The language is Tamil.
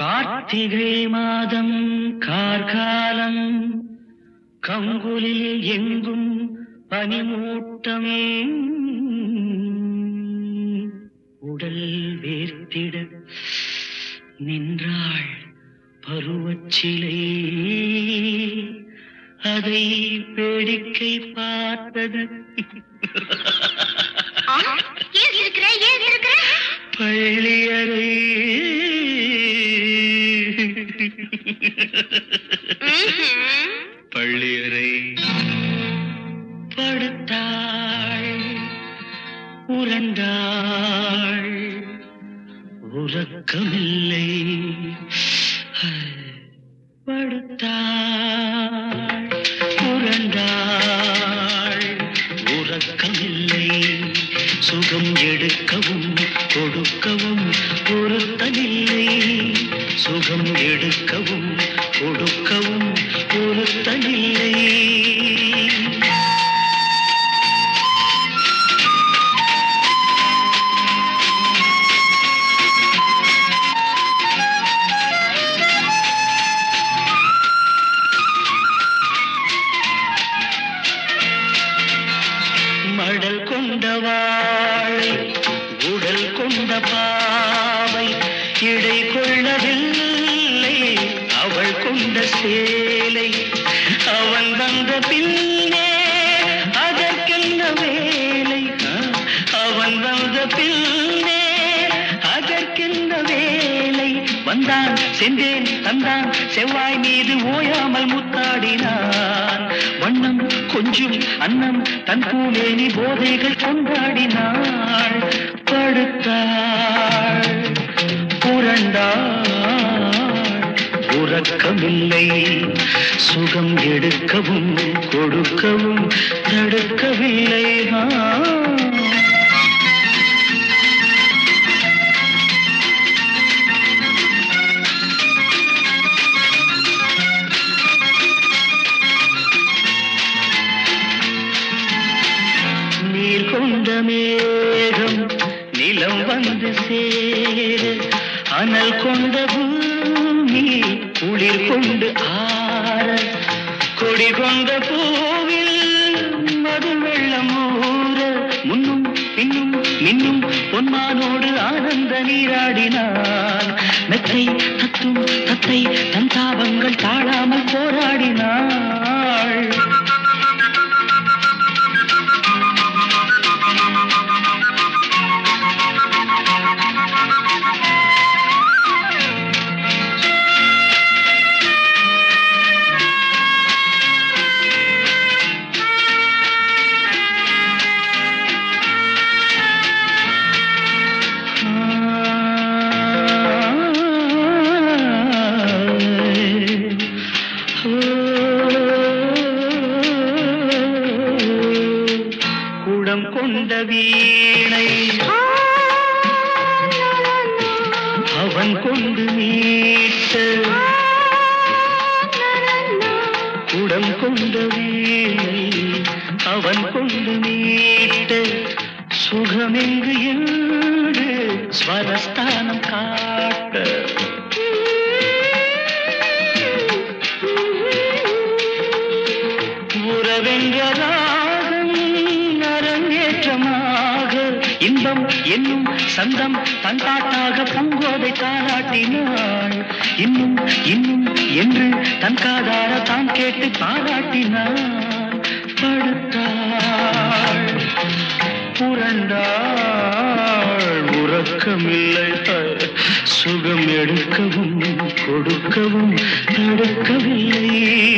கார்த்திகை மாதம் கார்காலம் கங்குலில் எங்கும் பனிமூட்டம் உடல் வேர்த்திட நின்றாள் பருவச்சிலை அதை வேடிக்கை பார்த்தது ஆ, ஏன் இருக்கிற ஏன் இருக்கிற பள்ளியறை பள்ளியறை படுத்தாள் உறந்தாள் உறக்கமில்லை படுத்தாள் உறந்தாள் உறக்கமில்லை சுகம் எடுக்கவும் கொடுக்கவும் பொருத்தமில்லை சுகம் எடுக்கவும் கொடுக்கவும் பொருத்தமில்லை மடல் கொண்ட வாழை உடல் கொண்ட பாவை இடை கொள்ளவில்லை அவள் கொண்ட சேலை அவன் வந்த பின்னே அதற்கென்ன வேலை ஆ, அவன் வந்த பின்னே அதற்கென்ன வேலை வந்தான் சென்றேன் தந்தான் செவ்வாய் மீது ஓயாமல் முத்தாடினான் வண்ணம் கொஞ்சம் அன்னம் தன் பூமேனி போதைகள் கொண்டாடினாள் படுத்தாள் புரண்டாள் உறக்கமில்லை சுகம் எடுக்கவும் கொடுக்கவும் தடுக்கவில்லை ஆ. நீர் கொண்ட மேகம் நிலம் வந்து சேர அனல் கொண்ட பூமி குளிர் கொண்டு ஆற கொடி கொண்ட பூவில் மது வெள்ளம் ஊற முன்னும் பின்னும் மின்னும் பொன்மானோடு ஆனந்த நீராடினான் மெத்தை தத்தும் தத்தை தன் தாபங்கள் தாழாமல் போராடினாள் குடம் கொண்ட வீணை அவன் கொண்டு மீட்ட குடம் கொண்ட வீணை அவன் கொண்டு மீட்ட சுகமெங்கு என்று ஸ்வரஸ்தானம் காட்ட உறவென்ற ராகம் அரங்கேற்றமாக இன்பம் என்னும் சந்தம் தன்பாட்டாக பூங்கோதை தாராட்டினாள் இன்னும் இன்னும் என்று தன் காதார தான் கேட்டு பாராட்டினாள் படுத்தாள் புரண்டாள் உறக்கமில்லை சுகம் எடுக்கவும் கொடுக்கவும் தடுக்கவில்லை